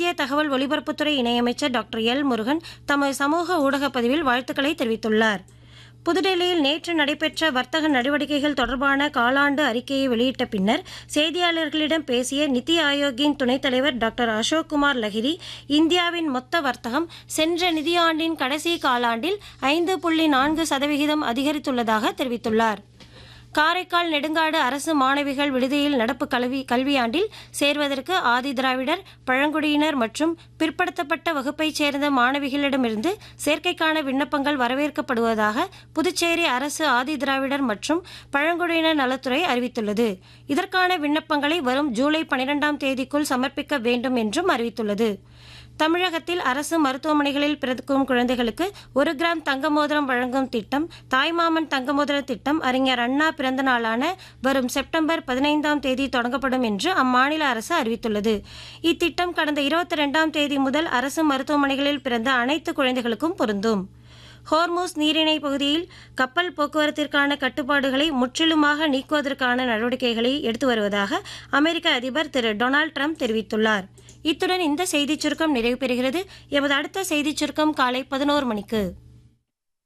மத்திய தகவல் ஒலிபரப்புத்துறை இணையமைச்சர் டாக்டர் எல் முருகன் தமது சமூக ஊடகப் பதிவில் வாழ்த்துக்களை தெரிவித்துள்ளார் புதுடெல்லியில் நேற்று நடைபெற்ற வர்த்தக நடவடிக்கைகள் தொடர்பான காலாண்டு அறிக்கையை வெளியிட்ட பின்னர் செய்தியாளர்களிடம் பேசிய நித்தி ஆயோக்கின் துணைத் தலைவர் டாக்டர் அசோக் குமார் லஹிரி இந்தியாவின் மொத்த வர்த்தகம் சென்ற நிதியாண்டின் கடைசி காலாண்டில் ஐந்து புள்ளி நான்கு சதவிகிதம் அதிகரித்துள்ளதாக தெரிவித்துள்ளார் காரைக்கால் நெடுங்காடு அரசு மாணவிகள் விடுதியில் நடப்பு கல்வி கல்வியாண்டில் சேர்வதற்கு ஆதி திராவிடர் பழங்குடியினர் மற்றும் பிற்படுத்தப்பட்ட வகுப்பைச் சேர்ந்த மாணவிகளிடமிருந்து சேர்க்கைக்கான விண்ணப்பங்கள் வரவேற்கப்படுவதாக புதுச்சேரி அரசு ஆதி திராவிடர் மற்றும் பழங்குடியினர் நலத்துறை அறிவித்துள்ளது இதற்கான விண்ணப்பங்களை வரும் ஜூலை பனிரெண்டாம் தேதிக்குள் சமர்ப்பிக்க வேண்டும் என்றும் அறிவித்துள்ளது தமிழகத்தில் அரசு மருத்துவமனைகளில் பிறக்கும் குழந்தைகளுக்கு ஒரு கிராம் தங்க மோதிரம் வழங்கும் திட்டம் தாய்மாமன் தங்க மோதிர திட்டம் அறிஞர் அண்ணா பிறந்த நாளான வரும் செப்டம்பர் பதினைந்தாம் தேதி தொடங்கப்படும் என்று அம்மாநில அரசு அறிவித்துள்ளது இத்திட்டம் கடந்த இருபத்தி ரெண்டாம் தேதி முதல் அரசு மருத்துவமனைகளில் பிறந்த அனைத்து குழந்தைகளுக்கும் பொருந்தும் ஹோர்மூஸ் நீரிணை பகுதியில் கப்பல் போக்குவரத்திற்கான கட்டுப்பாடுகளை முற்றிலுமாக நீக்குவதற்கான நடவடிக்கைகளை எடுத்து வருவதாக அமெரிக்க அதிபர் திரு டொனால்டு ட்ரம்ப் தெரிவித்துள்ளார் இத்துடன் இந்த செய்திச் சுருக்கம் நிறைவு பெறுகிறது எமது அடுத்த செய்திச் சுருக்கம் காலை பதினோரு மணிக்கு